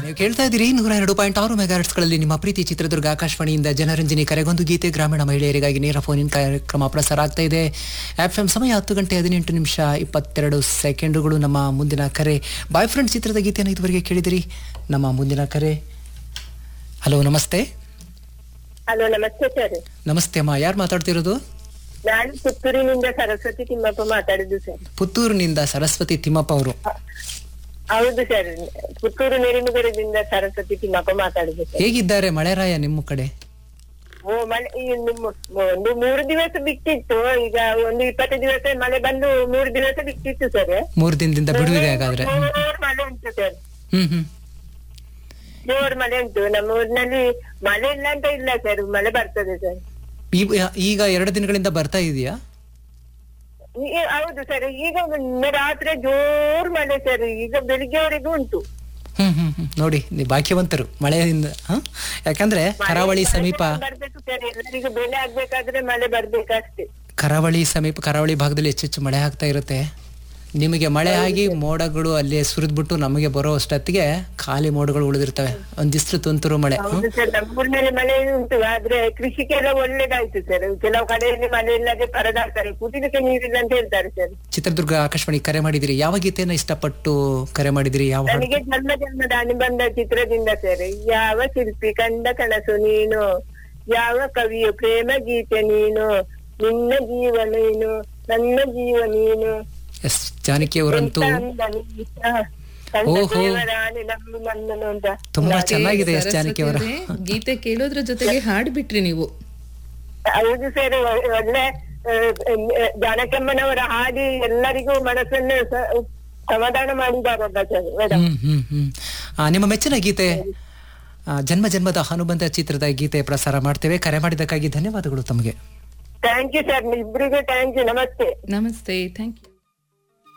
ನೀವು ಕೇಳ್ತಾ ಇದ್ದೀರಿ ನೂರ ಎರಡು ಪಾಯಿಂಟ್ ಆರು ಮೆಗಾಹರ್ಟ್ಸ್ಗಳಲ್ಲಿ ನಿಮ್ಮ ಪ್ರೀತಿ ಚಿತ್ರದುರ್ಗ ಆಕಾಶವಾಣಿಯಿಂದ ಜನರಂಜನಿ ಕರೆಗೊಂದು ಗೀತೆ ಗ್ರಾಮೀಣ ಮಹಿಳೆಯರಿಗಾಗಿ ನೇರ ಫೋನಿನ ಕಾರ್ಯಕ್ರಮ ಪ್ರಸಾರ ಆಗ್ತಾ ಇದೆ ಎಫ್ ಎಂ ಸಮಯ ಹತ್ತು ಗಂಟೆ ಹದಿನೆಂಟು ನಿಮಿಷ ಇಪ್ಪತ್ತೆರಡು ಸೆಕೆಂಡುಗಳು ನಮ್ಮ ಮುಂದಿನ ಕರೆ ಬಾಯ್ ಫ್ರೆಂಡ್ ಚಿತ್ರದ ಗೀತೆಯನ್ನು ಇದುವರೆಗೆ ಕೇಳಿದಿರಿ ನಮ್ಮ ಮುಂದಿನ ಕರೆ ಹಲೋ ನಮಸ್ತೆ ಹಲೋ ನಮಸ್ತೆ ಸರ್ ನಮಸ್ತೆ ಅಮ್ಮ ಯಾರು ಮಾತಾಡ್ತಿರೋದು ನಾನು ಪುತ್ತೂರಿನಿಂದ ಸರಸ್ವತಿ ತಿಮ್ಮಪ್ಪ ಮಾತಾಡುದು ಸರ್ ಪುತ್ತೂರಿನಿಂದ ಸರಸ್ವತಿ ತಿಮ್ಮಪ್ಪ ಅವರು ಹೌದು ಸರ್ ಪುತ್ತೂರು ನೆರಿಮುಗರದಿಂದ ಸರಸ್ವತಿ ತಿಮ್ಮಪ್ಪ ಮಾತಾಡುದು ಸರ್ ಹೇಗಿದ್ದಾರೆ ಮಳೆರಾಯ ನಿಮ್ಮ ಕಡೆ ಓ ಮಳೆ ಈ ನಿಮ್ಮ- ಒಂದು ಮೂರು ದಿವಸ ಬಿಟ್ಟಿತ್ತು ಈಗ ಒಂದು ಇಪ್ಪತ್ತು ದಿವಸ ಮಳೆ ಬಂದು ಮೂರು ದಿವಸ ಬಿಟ್ಟಿತ್ತು ಸರ್ ಮೂರು ದಿನದಿಂದ ಬಿಡುವಿದೆ ಹಾಗಾದ್ರೆ ಜೋರ್ ಮಳೆ ಉಂಟು ಸರ್ ಹ್ಮ್ ಹ್ಮ್ ಜೋರ್ ಮಳೆ ಉಂಟು ನಮ್ಮ ಊರಿನಲ್ಲಿ ಮಳೆ ಇಲ್ಲ ಅಂತ ಇಲ್ಲ ಸರ್ ಮಳೆ ಬರ್ತದೆ ಸರ್ ಈ- ಈಗ ಎರಡು ದಿನಗಳಿಂದ ಬರ್ತಾ ಇದೆಯಾ ಈ- ಹೌದು ಸರ್ ಈಗ ನಿನ್ನೆ ರಾತ್ರಿ ಜೋರ್ ಮಳೆ ಸರ್ ಈಗ ಬೆಳಿಗ್ಗೆವರೆಗೂ ಉಂಟು ಹ್ಮ್ ಹ್ಮ್ ಹ್ಮ್ ನೋಡಿ ನೀವು ಭಾಗ್ಯವಂತರು ಮಳೆಯಿಂದ ಹ? ಯಾಕಂದ್ರೆ ಕರಾವಳಿ ಸಮೀಪ ಬರ್ಬೇಕು ಸರ್ ಎಲ್ಲರಿಗೂ ಬೆಳೆ ಆಗ್ಬೇಕಾದ್ರೆ ಮಳೆ ಬರ್ಬೇಕಷ್ಟೇ ಕರಾವಳಿ ಸಮೀಪ ಕರಾವಳಿ ಭಾಗದಲ್ಲಿ ಹೆಚ್ಚೆಚ್ಚು ಮಳೆ ಆಗ್ತಾ ಇರುತ್ತೆ ನಿಮಗೆ ಮಳೆ ಆಗಿ ಮೋಡಗಳು ಅಲ್ಲಿ ಸುರಿದ್ಬಿಟ್ಟು ನಮಗೆ ಬರೋ ಅಷ್ಟೊತ್ತಿಗೆ ಖಾಲಿ ಮೋಡಗಳು ಉಳಿದಿರ್ತವೆ ಒಂದಿಷ್ಟು ತುಂತುರು ಮಳೆ ಹ್ಮ್? ಹೌದು ಸರ್ ನಮ್ಮೂರಿನಲ್ಲಿ ಮಳೆ ಉಂಟು ಆದ್ರೆ ಕೃಷಿಗೆಲ್ಲ ಒಳ್ಳೇದಾಯ್ತು ಸರ್ ಕೆಲವು ಕಡೆಯಲ್ಲಿ ಮಳೆ ಇಲ್ಲದೆ ಪರದಾಡ್ತಾರೆ ಕುಡಿಲಿಕ್ಕೆ ನೀರಿಲ್ಲ ಅಂತ ಹೇಳ್ತಾರೆ ಸರ್ ಚಿತ್ರದುರ್ಗ ಆಕಾಶವಾಣಿ ಕರೆ ಮಾಡಿದಿರಿ ಯಾವ ಗೀತೆನ ಇಷ್ಟಪಟ್ಟು ಕರೆ ಮಾಡಿದಿರಿ ಯಾವ ಹಾಡು? ನನಗೆ ಜನ್ಮ ಜನ್ಮದ ಅನುಬಂಧ ಚಿತ್ರದಿಂದ ಸರ್ ಯಾವ ಶಿಲ್ಪಿ ಕಂಡ ಕನಸು ನೀನು ಯಾವ ಕವಿಯು ಪ್ರೇಮ ಗೀತೆ ನೀನು ನಿನ್ನ ಜೀವ ನೀನು ನನ್ನ ಜೀವ ನೀನು ಎಸ್ ಜಾನಕಿ ಅವರಂತೂ ಎಂತ ಅಂದ ನೀನು. ಹ. ಕಂಡ ಓಹೋ. ದೇವರಾಣಿ ನಂಬು ನನ್ನನು ಅಂತ ತುಂಬಾ ಚೆನ್ನಾಗಿದೆ ಎಸ್ ಜಾನಕಿ ಅವರ ಸರಸ್ವತಿ ಅವರೇ, ಗೀತೆ ಕೇಳೋದ್ರ ಜೊತೆಗೆ ಹಾಡ್ ಬಿಟ್ರಿ ನೀವು ಹೌದು ಸರ್ ಒಳ್ಳೆ ಆ, ಆ, ಜಾನಕಮ್ಮನವರ ಹಾಡಿ ಎಲ್ಲರಿಗೂ ಮನಸ್ಸನ್ನು ಸ- ಸಮಾಧಾನ ಮಾಡಿದಾರಲ್ಲ ಸರ್ ಮೇಡಮ್ ಹ್ಮ್ ಹ್ಮ್ ಹ್ಮ್ ಆ, ನಿಮ್ಮ ಮೆಚ್ಚಿನ ಗೀತೆ ಆ, ಜನ್ಮ ಜನ್ಮದ ಅನುಬಂಧ ಚಿತ್ರದ ಗೀತೆ ಪ್ರಸಾರ ಮಾಡ್ತೇವೆ ಕರೆ ಮಾಡಿದ್ದಕ್ಕಾಗಿ ಧನ್ಯವಾದಗಳು ತಮಗೆ ಥ್ಯಾಂಕ್ ಯು ಸರ್ ಇಬ್ಬರಿಗೂ ಥ್ಯಾಂಕ್ ಯು ನಮಸ್ತೆ ನಮಸ್ತೆ ಥ್ಯಾಂಕ್ ಯು